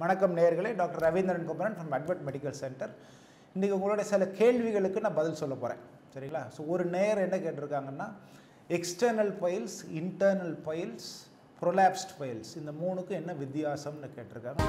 வணக்கம் நேயர்களே doctor Ravindran Kumaran from advert medical centre இன்றைக்கி உங்களுடைய சில கேள்விகளுக்கு நான் பதில் சொல்ல போகிறேன் சரிங்களா ஸோ ஒரு நேயர் என்ன கேட்டிருக்காங்கன்னா external piles internal piles prolapsed piles இந்த மூணுக்கும் என்ன வித்தியாசம்னு கேட்டிருக்காங்க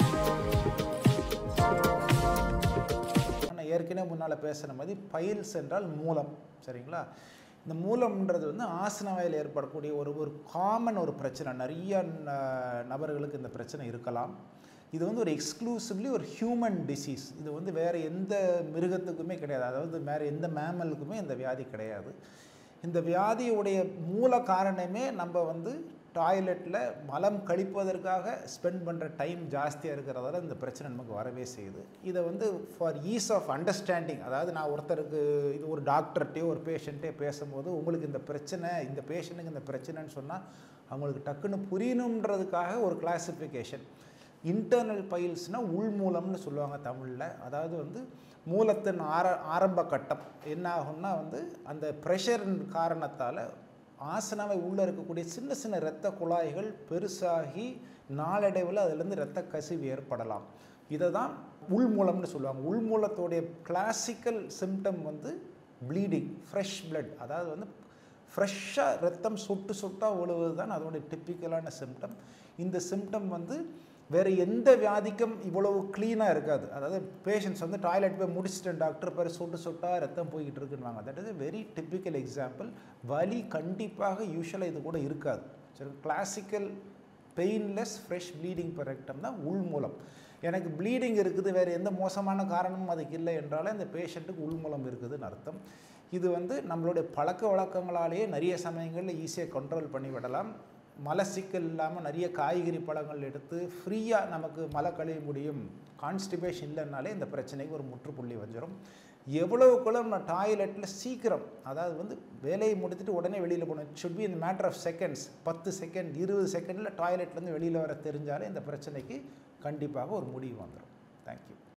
நான் ஏற்கனவே முன்னால் பேசுன மாதிரி பைல்ஸ் என்றால் மூலம் சரிங்களா இந்த மூலம்ன்றது வந்து ஆசன வாயில் ஏற்படக்கூடிய ஒரு ஒரு காமன் ஒரு பிரச்சனை நிறைய ந- நபர்களுக்கு இந்த பிரச்சனை இருக்கலாம் இது வந்து ஒரு எக்ஸ்க்ளூசிவ்லி ஒரு ஹியூமன் டிசீஸ் இது வந்து வேறு எந்த மிருகத்துக்குமே கிடையாது அதாவது வேறு எந்த மேமலுக்குமே இந்த வியாதி கிடையாது இந்த வியாதியுடைய மூல காரணமே நம்ம வந்து டாய்லெட்டில் மலம் கழிப்பதற்காக ஸ்பெண்ட் பண்ணுற டைம் ஜாஸ்தியாக இருக்கிறதால இந்த பிரச்சனை நமக்கு வரவே செய்யுது இதை வந்து ஃபார் ஈஸ் ஆஃப் அண்டர்ஸ்டாண்டிங் அதாவது நான் ஒருத்தருக்கு இது ஒரு டாக்டர்கிட்டயோ ஒரு பேஷண்ட்டே பேசும்போது உங்களுக்கு இந்த பிரச்சனை இந்த பேஷண்ட்டுக்கு இந்த பிரச்சனைன்னு சொன்னால் அவங்களுக்கு டக்குன்னு புரியணுன்றதுக்காக ஒரு கிளாசிஃபிகேஷன் இன்டர்னல் பைல்ஸ்னால் உள்மூலம்னு சொல்லுவாங்க தமிழில் அதாவது வந்து மூலத்தின் ஆர ஆரம்ப கட்டம் என்ன ஆகும்னா வந்து அந்த ப்ரெஷரின் காரணத்தால் ஆசனாவை உள்ளே இருக்கக்கூடிய சின்ன சின்ன இரத்த குழாய்கள் பெருசாகி நாளடைவில் அதிலிருந்து இரத்த கசிவு ஏற்படலாம் இதை தான் உள்மூலம்னு சொல்லுவாங்க உள்மூலத்தோடைய கிளாசிக்கல் சிம்டம் வந்து ப்ளீடிங் ஃப்ரெஷ் blood அதாவது வந்து ஃப்ரெஷ்ஷாக ரத்தம் சொட்டு சொட்டாக விழுவது தான் அதோடைய டிப்பிக்கலான சிம்டம் இந்த சிம்டம் வந்து வேறு எந்த வியாதிக்கும் இவ்வளவு க்ளீனாக இருக்காது அதாவது பேஷண்ட்ஸ் வந்து டாய்லெட் போய் முடிச்சிட்டேன் டாக்டர் பேர் சொட்டு சொட்டாக ரத்தம் போய்கிட்டு இருக்குன்னுவாங்க that is very typical example வலி கண்டிப்பாக யூஸ்வலாக இது கூட இருக்காது சரி classical painless fresh bleeding per rectum தான் உள்மூலம் எனக்கு ப்ளீடிங் இருக்குது வேறு எந்த மோசமான காரணமும் அதுக்கு இல்லை என்றாலும் இந்த பேஷண்ட்டுக்கு உள்மூலம் இருக்குதுன்னு அர்த்தம் இது வந்து நம்மளுடைய பழக்க வழக்கங்களாலேயே நிறைய சமயங்களில் ஈஸியாக கண்ட்ரோல் பண்ணி விடலாம் மலச்சிக்கல் இல்லாமல் நிறைய காய்கறி பழங்கள் எடுத்து ஃப்ரீயாக நமக்கு மலை கழிய முடியும் கான்ஸ்டிபேஷன் இல்லைன்னாலே இந்த பிரச்சனைக்கு ஒரு முற்றுப்புள்ளி வந்துடும் எவ்வளவுக்குள்ள நம்ம டாய்லெட்டில் சீக்கிரம் அதாவது வந்து வேலையை முடித்துட்டு உடனே வெளியில் போகணும் இட் ஷுட் பி இந்த மேட்டர் ஆஃப் செகண்ட்ஸ் பத்து செகண்ட் இருபது செகண்டில் டாய்லெட்லேருந்து வெளியில் வர தெரிஞ்சாலே இந்த பிரச்சனைக்கு கண்டிப்பாக ஒரு முடிவு வந்துடும் தேங்க்யூ